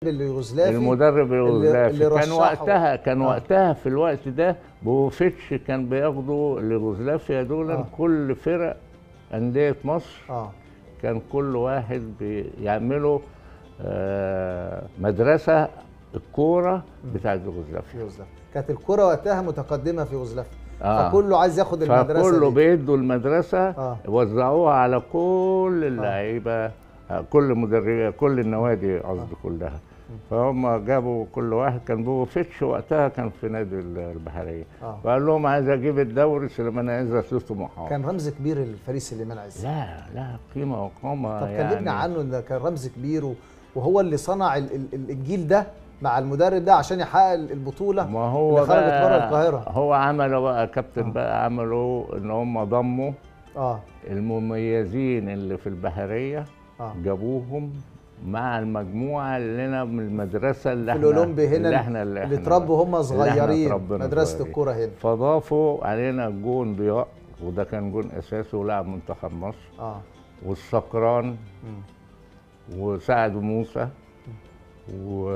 اليوغوسلافي المدرب اللي اليوغوسلافي كان رشحه. وقتها كان آه. وقتها في الوقت ده بوفيتش كان بياخدوا اليوغوسلافيا دول آه. كل فرق انديه مصر اه كان كل واحد بيعملوا آه، مدرسه الكوره بتاع اليوغوسلافيا يوغوسلافيا كانت الكرة وقتها متقدمة في يوغوسلافيا آه. فكله عايز ياخد المدرسة فكله دي. بيدوا المدرسه آه. وزعوها على كل اللعيبه آه. كل مدربه كل النوادي قصدي كلها فهم جابوا كل واحد كان بوفيتش وقتها كان في نادي البحريه آه. فقال لهم عايز اجيب الدوري سليمان عزت له طموحات كان رمز كبير الفريق سليمان عزت لا لا قيمه وقامه طب يعني كلمنا عنه ان ده كان رمز كبير و- وهو اللي صنع ال- ال- الجيل ده مع المدرب ده عشان يحقق البطولة ما هو اللي خرجت بقى بره القاهرة هو عملوا بقى كابتن آه. بقى عملوا ان هم ضموا اه المميزين اللي في البحريه اه جابوهم مع المجموعه اللي انا من المدرسه اللي في احنا الاولمبي هنا اللي احنا اللي, اللي احنا اتربوا هم اللي احنا صغيرين اتربينا مدرسة صغيرين. الكرة هنا فضافوا علينا جون ضياء وده كان جون اساسي ولاعب منتخب مصر اه والسكران مم. وسعد موسى و...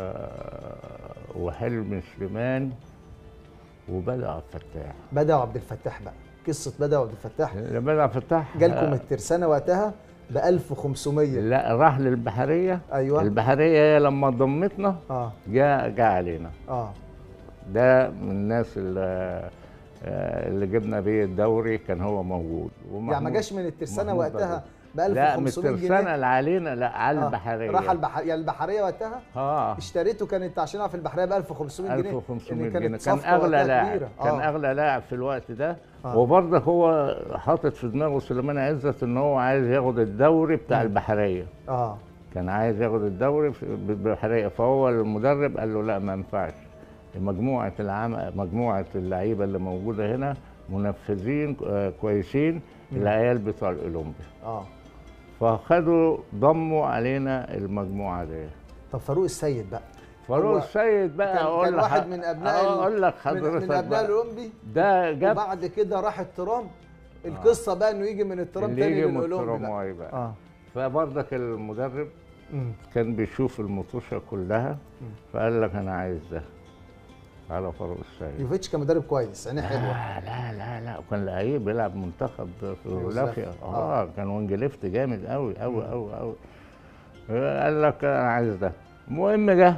وحلمي سليمان وبدأ عبد الفتاح بدأ عبد الفتاح بقى قصة بدأ عبد الفتاح لما بدأ عبد الفتاح جالكم الترسانة وقتها ب 1500 لا راح للبحريه ايوه البحريه هي لما ضمتنا اه جاء جاء علينا اه ده من الناس اللي اللي جبنا بيه الدوري كان هو موجود يعني ما ومحمود- جاش من الترسانة محمود وقتها ب لا من 1500 الترسانه جنيه اللي علينا لا على آه. البحريه راح البحر يعني البحرية وقتها اه اشتريته كانت عشان في البحرية ب 1500 جنيه 1500 إن كانت جنيه كان صفقة اغلى وقتها لاعب كبيرة. كان آه. اغلى لاعب في الوقت ده آه. وبرضه هو حاطط في دماغه سليمان عزت ان هو عايز ياخد الدوري بتاع مم. البحريه اه كان عايز ياخد الدوري في- بالبحريه فهو المدرب قال له لا ما ينفعش مجموعه العام مجموعه اللعيبه اللي موجوده هنا منفذين آه، كويسين العيال بتوع الاولمبي اه فخدوا ضموا علينا المجموعه دي طب فاروق السيد بقى فاروق هو السيد بقى كان, اقول كان لك واحد من ابناء ال- اقول لك من, حضرتك من ابناء بقى. الاولمبي ده جاب وبعد كده راح الترام القصه بقى انه يجي من الترام اللي تاني يجي من للاولمبي بقى الترامواي بقى اه فبرضك المدرب مم. كان بيشوف المطوشه كلها فقال لك انا عايز ده على فاروق السيد يوفيتش كان مدرب كويس عينيه حلوه لا لا لا لا وكان لعيب بيلعب منتخب في يوغوسلافيا. يوغوسلافيا آه. اه كان وينج ليفت جامد قوي قوي قوي قوي قال لك انا عايز ده المهم جه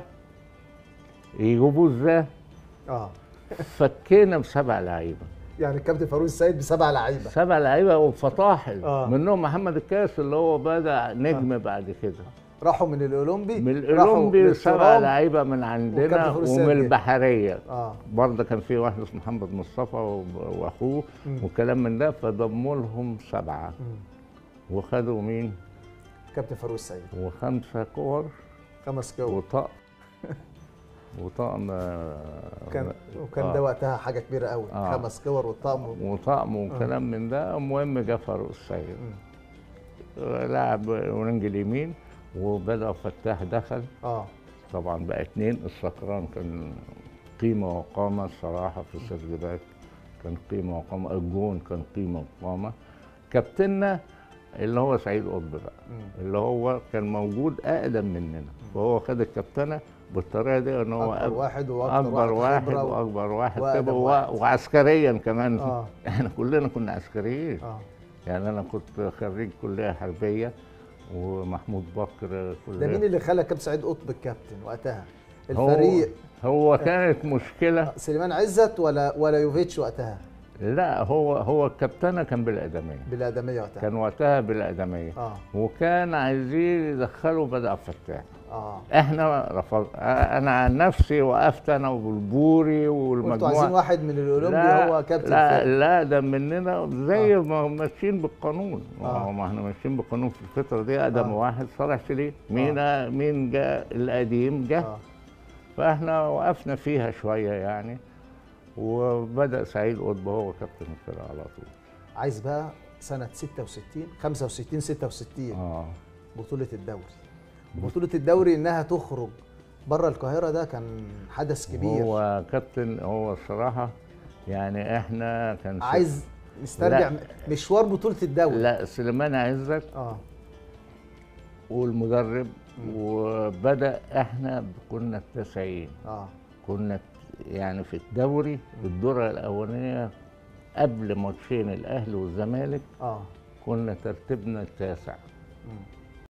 يجيبوه ازاي اه فكينا بسبع لعيبه يعني الكابتن فاروق السيد بسبع لعيبه سبع لعيبه وفطاحل آه. منهم محمد الكاس اللي هو بدا نجم بعد كده راحوا من الاولمبي من راحوا الاولمبي سبع للترام. لعيبه من والكابتن عندنا فاروق السيد ومن جه. البحريه اه برضه كان في واحد اسمه محمد مصطفى وب- واخوه مم. وكلام من ده فضموا لهم سبعه مم. وخدوا مين كابتن فاروق السيد وخمسه كور خمس كور وطقم وطقم آه، كان وكان آه. ده وقتها حاجه كبيره قوي آه. خمس كور والطقم وطقم وكلام من ده المهم جه فاروق السيد لعب ورنج اليمين وبدا فتاح دخل اه طبعا بقى اتنين السكران كان قيمه وقامه الصراحه في السيرد باك كان قيمه وقامه الجون كان قيمه وقامه كابتننا اللي هو سعيد قطب بقى مم. اللي هو كان موجود اقدم مننا فهو خد الكابتنه بالطريقه دي ان هو اكبر أك- واحد واكتر اكبر واحد خبرة و- واكبر واحد وأقدم كده واحد. و- وعسكريا كمان اه احنا كلنا كنا عسكريين اه يعني انا كنت خريج كليه حربيه ومحمود بكر ده كليه مين اللي خلى كابتن سعيد قطب الكابتن وقتها هو- الفريق هو كانت مشكله سليمان عزت ولا ولا يوفيتش وقتها لا هو هو الكابتنه كان بالادميه بالادميه وقتها كان وقتها بالادميه اه وكان عايزين يدخلوا بدأ فتاح اه احنا رفض انا عن نفسي وقفت انا والبوري قلتوا عايزين والمجموعه واحد من الاولمبي لا هو كابتن لا الفريق. لا ده مننا زي ما هم ماشيين بالقانون آه. آه. ما احنا ماشيين بالقانون في الفتره دي اقدم آه. واحد صالح سليم مين آه. مين جاء القديم جه اه فاحنا وقفنا فيها شويه يعني وبدا سعيد قطب هو كابتن الفرقه على طول عايز بقى سنه 66 65 66 اه بطوله الدوري بطوله الدوري انها تخرج بره القاهره ده كان حدث كبير هو كابتن هو الصراحه يعني احنا كان عايز نسترجع لا. مشوار بطوله الدوري لا سليمان عزت اه والمدرب وبدا احنا كنا التسعين اه كنا يعني في الدوري الدرة الأولانية قبل ماتشين الأهلي والزمالك اه كنا ترتيبنا التاسع مم.